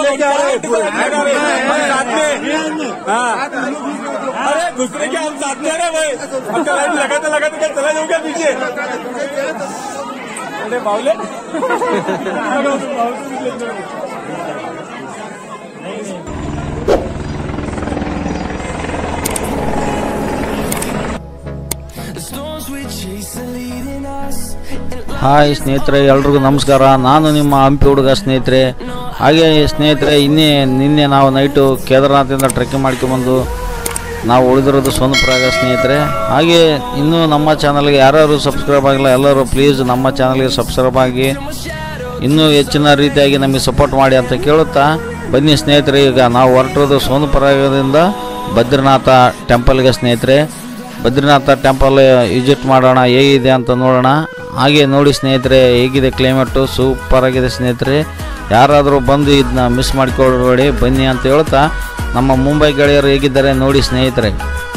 लेके आ रहे हैं पूरे। हम साथ में हाँ अरे दूसरे के हम साथ में रहे भाई हमका लाइट लगाते लगाते क्या चला जाऊंगा पीछे अरे बावले The storms we chase are leading us. And hi ಸ್ನೇಹಿತರೆ ಎಲ್ರಿಗೂ ನಮಸ್ಕಾರ ನಾನು ನಿಮ್ಮ ಹಂಪಿ ಹುಡುಗ ಸ್ನೇಹಿತರೆ ಹಾಗೆ ಸ್ನೇಹಿತರೆ ಇನ್ನೇ ನಿನ್ನೆ ನಾವು ನೈಟು ಕೇದಾರನಾಥದಿಂದ ಟ್ರೆಕ್ಕಿಂಗ್ ಮಾಡ್ಕೊಂಬಂದು ನಾವು ಉಳಿದಿರೋದು ಸೋನಪುರಾಗ ಸ್ನೇಹಿತರೆ ಹಾಗೆ ಇನ್ನೂ ನಮ್ಮ ಚಾನಲ್ಗೆ ಯಾರ್ಯಾರು ಸಬ್ಸ್ಕ್ರೈಬ್ ಆಗಿಲ್ಲ ಎಲ್ಲರೂ ಪ್ಲೀಸ್ ನಮ್ಮ ಚಾನಲ್ಗೆ ಸಬ್ಸ್ಕ್ರೈಬ್ ಆಗಿ ಇನ್ನೂ ಹೆಚ್ಚಿನ ರೀತಿಯಾಗಿ ನಮಗೆ ಸಪೋರ್ಟ್ ಮಾಡಿ ಅಂತ ಕೇಳುತ್ತಾ ಬನ್ನಿ ಸ್ನೇಹಿತರೆ ಈಗ ನಾವು ಹೊರಟಿರೋದು ಸೋನಪುರದಿಂದ ಬದ್ರಿನಾಥ ಟೆಂಪಲ್ಗೆ ಸ್ನೇಹಿತರೆ ಬದ್ರಿನಾಥ ಟೆಂಪಲ್ ವಿಸಿಟ್ ಮಾಡೋಣ ಹೇಗಿದೆ ಅಂತ ನೋಡೋಣ ಹಾಗೆ ನೋಡಿ ಸ್ನೇಹಿತರೆ ಹೇಗಿದೆ ಕ್ಲೈಮೇಟು ಸೂಪರ್ ಆಗಿದೆ ಸ್ನೇಹಿತರೆ ಯಾರಾದರೂ ಬಂದು ಇದನ್ನ ಮಿಸ್ ಮಾಡಿಕೊಳ್ಳಬೇಡಿ ಬನ್ನಿ ಅಂತ ಹೇಳ್ತಾ ನಮ್ಮ ಮುಂಬೈ ಗೆಳೆಯರು ಹೇಗಿದ್ದಾರೆ ನೋಡಿ ಸ್ನೇಹಿತರೆ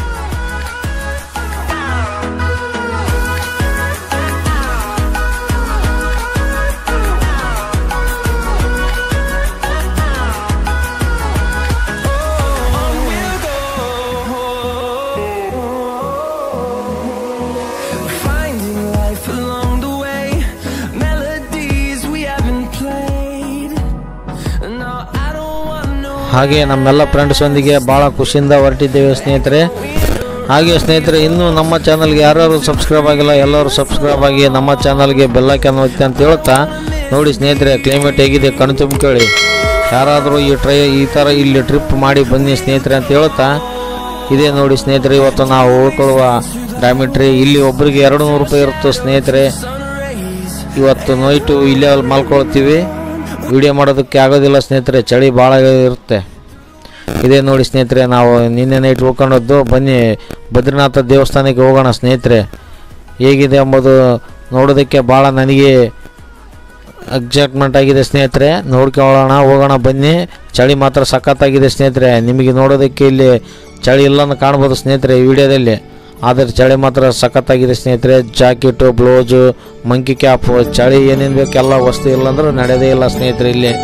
finding life along the way. Melodies we haven't played. No, I don't want no. ಹಾಗೆ ನಮ್ಮೆಲ್ಲ ಫ್ರೆಂಡ್ಸೊಂದಿಗೆ ಭಾಳ ಖುಷಿಯಿಂದ ಹೊರಟಿದ್ದೇವೆ ಸ್ನೇಹಿತರೆ ಹಾಗೆ ಸ್ನೇಹಿತರೆ ಇನ್ನೂ ನಮ್ಮ ಚಾನಲ್ಗೆ ಯಾರ್ಯಾರು ಸಬ್ಸ್ಕ್ರೈಬ್ ಆಗಿಲ್ಲ ಎಲ್ಲರೂ ಸಬ್ಸ್ಕ್ರೈಬ್ ಆಗಿ ನಮ್ಮ ಚಾನಲ್ಗೆ ಬೆಲ್ಲೈಕನ್ ಒತ್ತಿ ಅಂತ ಹೇಳ್ತಾ ನೋಡಿ ಸ್ನೇಹಿತರೆ ಕ್ಲೈಮೇಟ್ ಹೇಗಿದೆ ಕಣ್ ತುಂಬಿಕೊಳ್ಳಿ ಯಾರಾದರೂ ಈ ಟ್ರೈ ಈ ಥರ ಇಲ್ಲಿ ಟ್ರಿಪ್ ಮಾಡಿ ಬನ್ನಿ ಸ್ನೇಹಿತರೆ ಅಂತ ಹೇಳ್ತಾ ಇದೇ ನೋಡಿ ಸ್ನೇಹಿತರೆ ಇವತ್ತು ನಾವು ಉಳ್ಕೊಳ್ಳುವ ಡಾಮಿಟ್ರಿ ಇಲ್ಲಿ ಒಬ್ಬರಿಗೆ ಎರಡು ನೂರು ರೂಪಾಯಿ ಇರುತ್ತೆ ಸ್ನೇಹಿತರೆ ಇವತ್ತು ನೈಟು ಇಲ್ಲೇ ಅಲ್ಲಿ ಮಲ್ಕೊಳ್ತೀವಿ ವಿಡಿಯೋ ಮಾಡೋದಕ್ಕೆ ಆಗೋದಿಲ್ಲ ಸ್ನೇಹಿತರೆ ಚಳಿ ಭಾಳ ಇರುತ್ತೆ ಇದೇ ನೋಡಿ ಸ್ನೇಹಿತರೆ ನಾವು ನಿನ್ನೆ ನೈಟ್ ಉಳ್ಕೊಂಡದ್ದು ಬನ್ನಿ ಬದ್ರಿನಾಥ ದೇವಸ್ಥಾನಕ್ಕೆ ಹೋಗೋಣ ಸ್ನೇಹಿತರೆ ಹೇಗಿದೆ ಎಂಬುದು ನೋಡೋದಕ್ಕೆ ಭಾಳ ನನಗೆ ಎಕ್ಸೈಟ್ಮೆಂಟ್ ಆಗಿದೆ ಸ್ನೇಹಿತರೆ ನೋಡ್ಕೊಳ್ಳೋಣ ಹೋಗೋಣ ಬನ್ನಿ ಚಳಿ ಮಾತ್ರ ಸಖತ್ತಾಗಿದೆ ಸ್ನೇಹಿತರೆ ನಿಮಗೆ ನೋಡೋದಕ್ಕೆ ಇಲ್ಲಿ ಚಳಿ ಇಲ್ಲನ್ನು ಕಾಣ್ಬೋದು ಸ್ನೇಹಿತರೆ ಈ ವಿಡಿಯೋದಲ್ಲಿ ಆದರೆ ಚಳಿ ಮಾತ್ರ ಸಖತ್ತಾಗಿದೆ ಸ್ನೇಹಿತರೆ ಜಾಕೆಟು ಬ್ಲೌಸು ಮಂಕಿ ಕ್ಯಾಪು ಚಳಿ ಏನೇನು ಬೇಕೆಲ್ಲ ವಸ್ತು ಇಲ್ಲಂದ್ರೆ ನಡೆಯೋದೇ ಇಲ್ಲ ಸ್ನೇಹಿತರೆ ಇಲ್ಲಿ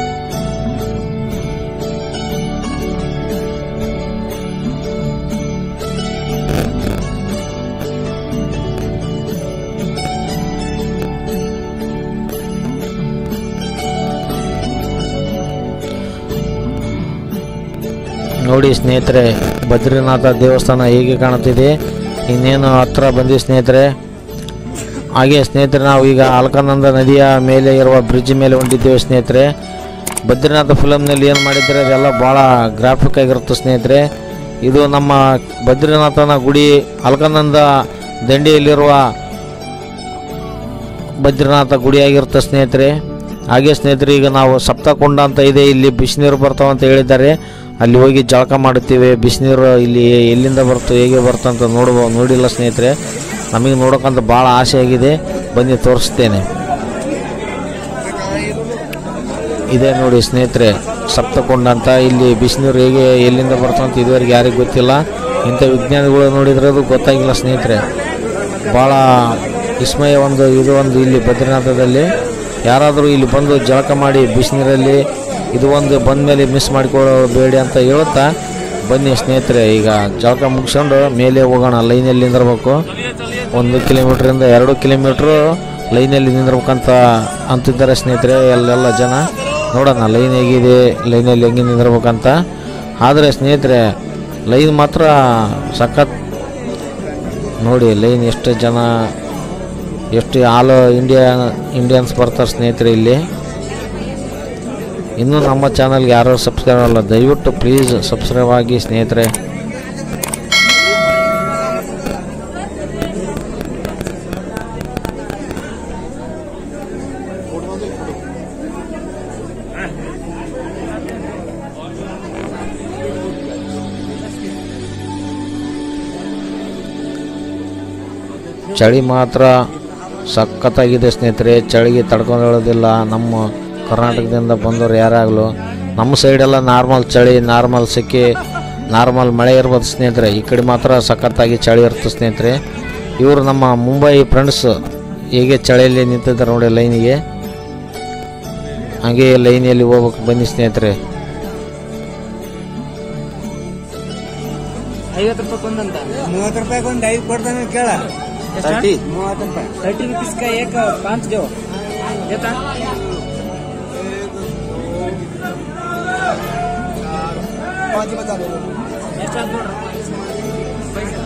ನೋಡಿ ಸ್ನೇಹಿತರೆ ಬದ್ರಿನಾಥ ದೇವಸ್ಥಾನ ಹೇಗೆ ಕಾಣುತ್ತಿದೆ ಇನ್ನೇನು ಹತ್ರ ಬಂದ್ವಿ ಸ್ನೇಹಿತರೆ ಹಾಗೆ ಸ್ನೇಹಿತರೆ ನಾವು ಈಗ ಅಲ್ಕಾನಂದ ನದಿಯ ಮೇಲೆ ಇರುವ ಬ್ರಿಡ್ಜ್ ಮೇಲೆ ಹೊಂಟಿದ್ದೇವೆ ಸ್ನೇಹಿತರೆ ಬದ್ರಿನಾಥ ಫಿಲಮ್ನಲ್ಲಿ ಏನು ಮಾಡಿದ್ದಾರೆ ಅದೆಲ್ಲ ಭಾಳ ಗ್ರಾಫಿಕ್ ಆಗಿರುತ್ತೆ ಸ್ನೇಹಿತರೆ ಇದು ನಮ್ಮ ಬದ್ರಿನಾಥನ ಗುಡಿ ಅಲ್ಕಾನಂದ ದಂಡೆಯಲ್ಲಿರುವ ಬದ್ರಿನಾಥ ಗುಡಿಯಾಗಿರುತ್ತೆ ಸ್ನೇಹಿತರೆ ಹಾಗೆ ಸ್ನೇಹಿತರೆ ಈಗ ನಾವು ಸಪ್ತಕೊಂಡ ಅಂತ ಇದೆ ಇಲ್ಲಿ ಬಿಸಿನೀರು ಬರ್ತಾವ ಅಂತ ಹೇಳಿದ್ದಾರೆ ಅಲ್ಲಿ ಹೋಗಿ ಜಳಕ ಮಾಡುತ್ತೀವಿ ಬಿಸಿನೀರು ಇಲ್ಲಿ ಎಲ್ಲಿಂದ ಬರ್ತು ಹೇಗೆ ಬರ್ತು ಅಂತ ನೋಡ್ಬೋದು ನೋಡಿಲ್ಲ ಸ್ನೇಹಿತರೆ ನಮಗೆ ನೋಡೋಕ್ಕಂತ ಭಾಳ ಆಸೆ ಆಗಿದೆ ಬನ್ನಿ ತೋರಿಸ್ತೇನೆ ಇದೇ ನೋಡಿ ಸ್ನೇಹಿತರೆ ಸಪ್ತಕೊಂಡ ಅಂತ ಇಲ್ಲಿ ಬಿಸಿನೀರು ಹೇಗೆ ಎಲ್ಲಿಂದ ಬರ್ತಾವ ಅಂತ ಇದುವರೆಗೆ ಯಾರಿಗೂ ಗೊತ್ತಿಲ್ಲ ಇಂಥ ವಿಜ್ಞಾನಿಗಳು ನೋಡಿದ್ರೆ ಅದು ಗೊತ್ತಾಗಿಲ್ಲ ಸ್ನೇಹಿತರೆ ಭಾಳ ವಿಸ್ಮಯ ಒಂದು ಇದು ಒಂದು ಇಲ್ಲಿ ಬದ್ರಿನಾಥದಲ್ಲಿ ಯಾರಾದರೂ ಇಲ್ಲಿ ಬಂದು ಜಳಕ ಮಾಡಿ ಬಿಸಿನೀರಲ್ಲಿ ಇದು ಒಂದು ಬಂದ ಮೇಲೆ ಮಿಸ್ ಮಾಡಿಕೊಳ್ಳಬೇಡಿ ಅಂತ ಹೇಳ್ತಾ ಬನ್ನಿ ಸ್ನೇಹಿತರೆ ಈಗ ಜಳಕ ಮುಗಿಸ್ಕೊಂಡು ಮೇಲೆ ಹೋಗೋಣ ಲೈನಲ್ಲಿ ನಿಂದಿರ್ಬೇಕು ಒಂದು ಕಿಲೋಮೀಟ್ರಿಂದ ಎರಡು ಕಿಲೋಮೀಟ್ರು ಲೈನಲ್ಲಿ ನಿಂದಿರ್ಬೇಕಂತ ಅಂತಿದ್ದಾರೆ ಸ್ನೇಹಿತರೆ ಅಲ್ಲೆಲ್ಲ ಜನ ನೋಡೋಣ ಲೈನ್ ಹೇಗಿದೆ ಲೈನಲ್ಲಿ ಹೆಂಗೆ ನಿಂದಿರ್ಬೇಕಂತ ಆದರೆ ಸ್ನೇಹಿತರೆ ಲೈನ್ ಮಾತ್ರ ಸಖತ್ ನೋಡಿ ಲೈನ್ ಎಷ್ಟು ಜನ ಎಷ್ಟು ಆಲ್ ಇಂಡಿಯಾ ಇಂಡಿಯನ್ಸ್ ಬರ್ತಾರೆ ಸ್ನೇಹಿತರೆ ಇಲ್ಲಿ ಇನ್ನೂ ನಮ್ಮ ಚಾನಲ್ಗೆ ಯಾರು ಸಬ್ಸ್ಕ್ರೈಬ್ ಅಲ್ಲ ದಯವಿಟ್ಟು ಪ್ಲೀಸ್ ಸಬ್ಸ್ಕ್ರೈಬ್ ಆಗಿ ಸ್ನೇಹಿತರೆ ಚಳಿ ಮಾತ್ರ ಸಖತ್ತಾಗಿದೆ ಸ್ನೇಹಿತರೆ ಚಳಿಗೆ ತಡ್ಕೊಳ್ಳೋದಿಲ್ಲ ನಮ್ಮ ಕರ್ನಾಟಕದಿಂದ ಬಂದವರು ಯಾರಾಗಲು ನಮ್ಮ ಸೈಡೆಲ್ಲ ನಾರ್ಮಲ್ ಚಳಿ ನಾರ್ಮಲ್ ಸೆಕೆ ನಾರ್ಮಲ್ ಮಳೆ ಇರ್ಬೋದು ಸ್ನೇಹಿತರೆ ಈ ಕಡೆ ಮಾತ್ರ ಸಖತ್ತಾಗಿ ಚಳಿ ಇರುತ್ತೆ ಸ್ನೇಹಿತರೆ ಇವರು ನಮ್ಮ ಮುಂಬೈ ಫ್ರೆಂಡ್ಸ್ ಹೇಗೆ ಚಳಿಯಲ್ಲಿ ನಿಂತಿದ್ದಾರೆ ನೋಡಿ ಲೈನಿಗೆ ಹಾಗೆ ಲೈನಿಯಲ್ಲಿ ಹೋಗ್ಬೇಕು ಬನ್ನಿ ಸ್ನೇಹಿತರೆ ಐವತ್ತು ರೂಪಾಯಿ ಒಂದಂತ ಮೂವತ್ತು ರೂಪಾಯಿ ಒಂದು ಐದು ಕೊಡ್ತಾನೆ ಕೇಳ ತರ್ಟಿ ಮೂವತ್ತು ರೂಪಾಯಿ थर्टी रुपीज का एक पाँच दो देता ಎಷ್ಟು ಆತ್ ನೋಡ್ರಿ ಪೈಸೆ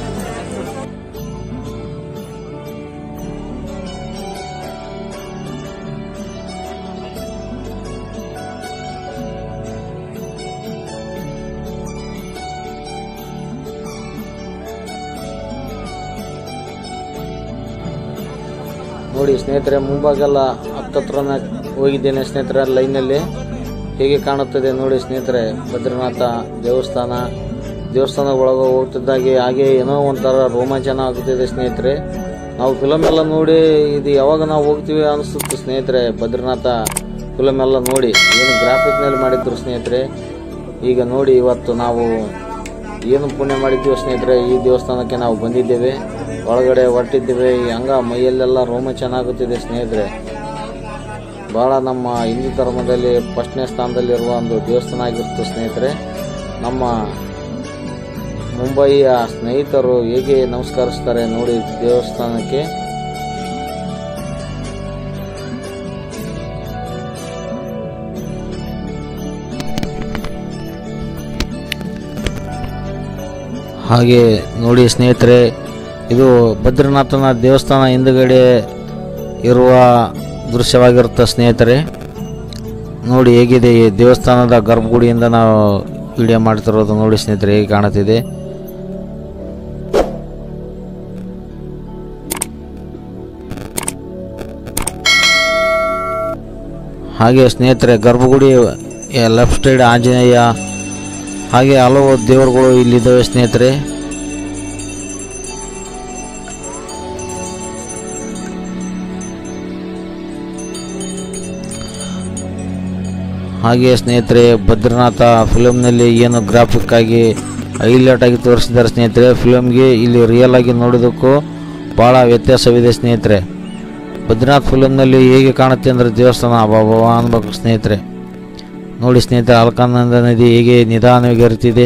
ನೋಡಿ ಸ್ನೇಹಿತರೆ ಮುಂಭಾಗೆಲ್ಲ ಹತ್ತತ್ರನ ಹೋಗಿದ್ದೇನೆ ಸ್ನೇಹಿತರೆ ಲೈನಲ್ಲಿ ಹೇಗೆ ಕಾಣುತ್ತದೆ ನೋಡಿ ಸ್ನೇಹಿತರೆ ಬದ್ರಿನಾಥ ದೇವಸ್ಥಾನ ದೇವಸ್ಥಾನ ಒಳಗೆ ಹೋಗ್ತಿದ್ದಾಗೆ ಹಾಗೆ ಏನೋ ಒಂಥರ ರೋಮಾಂಚನ ಆಗುತ್ತಿದೆ ಸ್ನೇಹಿತರೆ ನಾವು ಫಿಲಮ್ ಎಲ್ಲ ನೋಡಿ ಇದು ಯಾವಾಗ ನಾವು ಹೋಗ್ತೀವಿ ಅನಿಸುತ್ತೆ ಸ್ನೇಹಿತರೆ ಬದ್ರಿನಾಥ ಫಿಲಮ್ ಎಲ್ಲ ನೋಡಿ ಏನು ಗ್ರಾಫಿಕ್ನಲ್ಲಿ ಮಾಡಿದ್ರು ಸ್ನೇಹಿತರೆ ಈಗ ನೋಡಿ ಇವತ್ತು ನಾವು ಏನು ಪುಣ್ಯ ಮಾಡಿದ್ದೀವಿ ಸ್ನೇಹಿತರೆ ಈ ದೇವಸ್ಥಾನಕ್ಕೆ ನಾವು ಬಂದಿದ್ದೇವೆ ಒಳಗಡೆ ಹೊರಟಿದ್ದೇವೆ ಈ ಹಂಗ ಮೈಯಲ್ಲೆಲ್ಲ ರೋಮಾಂಚನ ಆಗುತ್ತಿದೆ ಸ್ನೇಹಿತರೆ ಭಾಳ ನಮ್ಮ ಹಿಂದೂ ಧರ್ಮದಲ್ಲಿ ಫಸ್ಟ್ನೇ ಸ್ಥಾನದಲ್ಲಿರುವ ಒಂದು ದೇವಸ್ಥಾನ ಆಗಿರುತ್ತೆ ಸ್ನೇಹಿತರೆ ನಮ್ಮ ಮುಂಬಯಿಯ ಸ್ನೇಹಿತರು ಹೇಗೆ ನಮಸ್ಕರಿಸ್ತಾರೆ ನೋಡಿ ದೇವಸ್ಥಾನಕ್ಕೆ ಹಾಗೆ ನೋಡಿ ಸ್ನೇಹಿತರೆ ಇದು ಬದ್ರಿನಾಥನ ದೇವಸ್ಥಾನ ಹಿಂದುಗಡೆ ಇರುವ ದೃಶ್ಯವಾಗಿರುತ್ತೆ ಸ್ನೇಹಿತರೆ ನೋಡಿ ಹೇಗಿದೆ ಈ ದೇವಸ್ಥಾನದ ಗರ್ಭಗುಡಿಯಿಂದ ನಾವು ವಿಡಿಯೋ ಮಾಡ್ತಿರೋದು ನೋಡಿ ಸ್ನೇಹಿತರೆ ಹೇಗೆ ಕಾಣುತ್ತಿದೆ ಹಾಗೆ ಸ್ನೇಹಿತರೆ ಗರ್ಭಗುಡಿ ಲೆಫ್ಟ್ ಸೈಡ್ ಆಂಜನೇಯ ಹಾಗೆ ಹಲವು ದೇವರುಗಳು ಇಲ್ಲಿದ್ದಾವೆ ಸ್ನೇಹಿತರೆ ಹಾಗೆ ಸ್ನೇಹಿತರೆ ಬದ್ರಿನಾಥ ಫಿಲಮ್ನಲ್ಲಿ ಏನು ಗ್ರಾಫಿಕ್ ಆಗಿ ಹೈಲೈಟ್ ಆಗಿ ತೋರಿಸಿದ್ದಾರೆ ಸ್ನೇಹಿತರೆ ಫಿಲಮ್ಗೆ ಇಲ್ಲಿ ರಿಯಲ್ ಆಗಿ ನೋಡೋದಕ್ಕೂ ಭಾಳ ವ್ಯತ್ಯಾಸವಿದೆ ಸ್ನೇಹಿತರೆ ಬದ್ರಿನಾಥ್ ಫಿಲಮ್ನಲ್ಲಿ ಹೇಗೆ ಕಾಣುತ್ತೆ ಅಂದರೆ ದೇವಸ್ಥಾನ ಅಬ್ಬಾಬವ ಅನ್ಬೇಕು ಸ್ನೇಹಿತರೆ ನೋಡಿ ಸ್ನೇಹಿತರೆ ಅಲ್ಕಾನಂದ ನದಿ ಹೇಗೆ ನಿಧಾನವಾಗಿ ಹರಿತಿದೆ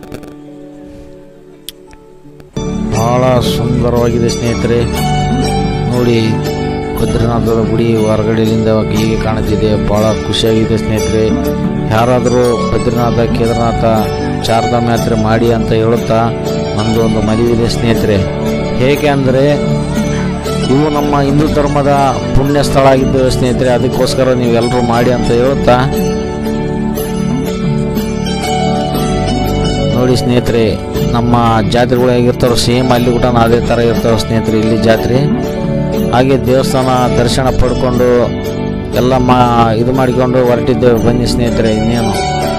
ಬಹಳ ಸುಂದರವಾಗಿದೆ ಸ್ನೇಹಿತರೆ ನೋಡಿ ಬದ್ರಿನಾಥದ ಗುಡಿ ಹೊರಗಡೆಯಿಂದ ಹೀಗೆ ಕಾಣುತ್ತಿದೆ ಬಹಳ ಖುಷಿಯಾಗಿದೆ ಸ್ನೇಹಿತರೆ ಯಾರಾದರೂ ಬದ್ರಿನಾಥ ಕೇದಾರನಾಥ ಚಾರ್ಧಾಮ ಯಾತ್ರೆ ಮಾಡಿ ಅಂತ ಹೇಳುತ್ತಾ ನಂದು ಒಂದು ಮದುವೆ ಇದೆ ಸ್ನೇಹಿತರೆ ಹೇಗೆ ಅಂದರೆ ಇವು ನಮ್ಮ ಹಿಂದೂ ಧರ್ಮದ ಪುಣ್ಯ ಸ್ಥಳ ಆಗಿದ್ದೇವೆ ಸ್ನೇಹಿತರೆ ಅದಕ್ಕೋಸ್ಕರ ನೀವೆಲ್ಲರೂ ಮಾಡಿ ಅಂತ ಹೇಳುತ್ತಾ ನೋಡಿ ಸ್ನೇಹಿತರೆ ನಮ್ಮ ಜಾತ್ರೆಗಳು ಹೇಗಿರ್ತಾರೋ ಸೇಮ್ ಅಲ್ಲಿ ಕೂಡ ಅದೇ ಥರ ಇರ್ತಾವೆ ಸ್ನೇಹಿತರೆ ಇಲ್ಲಿ ಜಾತ್ರೆ ಹಾಗೆ ದೇವಸ್ಥಾನ ದರ್ಶನ ಪಡ್ಕೊಂಡು ಎಲ್ಲ ಮಾ ಇದು ಮಾಡಿಕೊಂಡು ಹೊರಟಿದ್ದೇವೆ ಬನ್ನಿ ಸ್ನೇಹಿತರೆ ಇನ್ನೇನು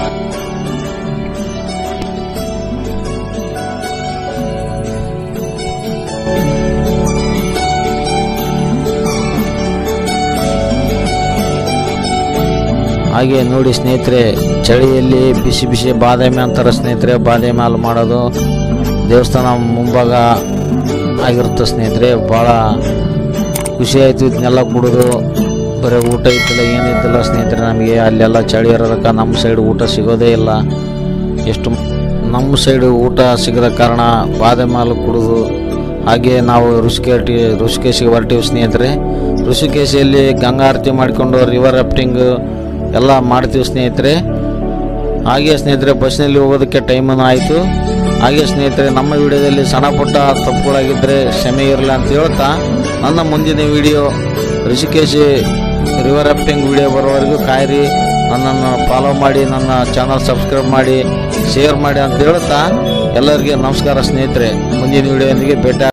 ಹಾಗೆ ನೋಡಿ ಸ್ನೇಹಿತರೆ ಚಳಿಯಲ್ಲಿ ಬಿಸಿ ಬಿಸಿ ಬಾದಾಮಿ ಅಂತಾರೆ ಸ್ನೇಹಿತರೆ ಬಾದಾಮಿ ಹಾಲು ಮಾಡೋದು ದೇವಸ್ಥಾನ ಮುಂಭಾಗ ಆಗಿರುತ್ತೆ ಸ್ನೇಹಿತರೆ ಭಾಳ ಖುಷಿ ಆಯಿತು ಇದನ್ನೆಲ್ಲ ಕುಡಿದು ಬರೀ ಊಟ ಇದ್ದಿಲ್ಲ ಏನಿದ್ದಿಲ್ಲ ಸ್ನೇಹಿತರೆ ನಮಗೆ ಅಲ್ಲೆಲ್ಲ ಚಳಿ ಇರೋದಕ್ಕೆ ನಮ್ಮ ಸೈಡ್ ಊಟ ಸಿಗೋದೇ ಇಲ್ಲ ಎಷ್ಟು ನಮ್ಮ ಸೈಡ್ ಊಟ ಸಿಗದ ಕಾರಣ ಬಾದಾಮಿ ಹಾಲು ಕುಡಿದು ಹಾಗೆ ನಾವು ಋಷಿಕೇಟಿ ಋಷಿಕೇಶಿಗೆ ಹೊರಟಿವಿ ಸ್ನೇಹಿತರೆ ಋಷಿಕೇಶಿಯಲ್ಲಿ ಗಂಗಾ ಆರತಿ ಮಾಡಿಕೊಂಡು ರಿವರ್ ರಾಫ್ಟಿಂಗ್ ಎಲ್ಲ ಮಾಡ್ತೀವಿ ಸ್ನೇಹಿತರೆ ಹಾಗೆ ಸ್ನೇಹಿತರೆ ಬಸ್ನಲ್ಲಿ ಹೋಗೋದಕ್ಕೆ ಟೈಮನ್ನು ಆಯಿತು ಹಾಗೆ ಸ್ನೇಹಿತರೆ ನಮ್ಮ ವಿಡಿಯೋದಲ್ಲಿ ಸಣ್ಣ ಪುಟ್ಟ ತಪ್ಪುಗಳಾಗಿದ್ದರೆ ಕ್ಷಮೆ ಇರಲ್ಲ ಅಂತ ಹೇಳ್ತಾ ನನ್ನ ಮುಂದಿನ video Rishikesh river rafting video ಬರೋವರೆಗೂ ಕಾಯಿರಿ ನನ್ನನ್ನು ಫಾಲೋ ಮಾಡಿ ನನ್ನ ಚಾನಲ್ ಸಬ್ಸ್ಕ್ರೈಬ್ ಮಾಡಿ ಶೇರ್ ಮಾಡಿ ಅಂತ ಹೇಳ್ತಾ ಎಲ್ಲರಿಗೆ ನಮಸ್ಕಾರ ಸ್ನೇಹಿತರೆ ಮುಂದಿನ ವಿಡಿಯೋದೊಂದಿಗೆ ಭೇಟಿ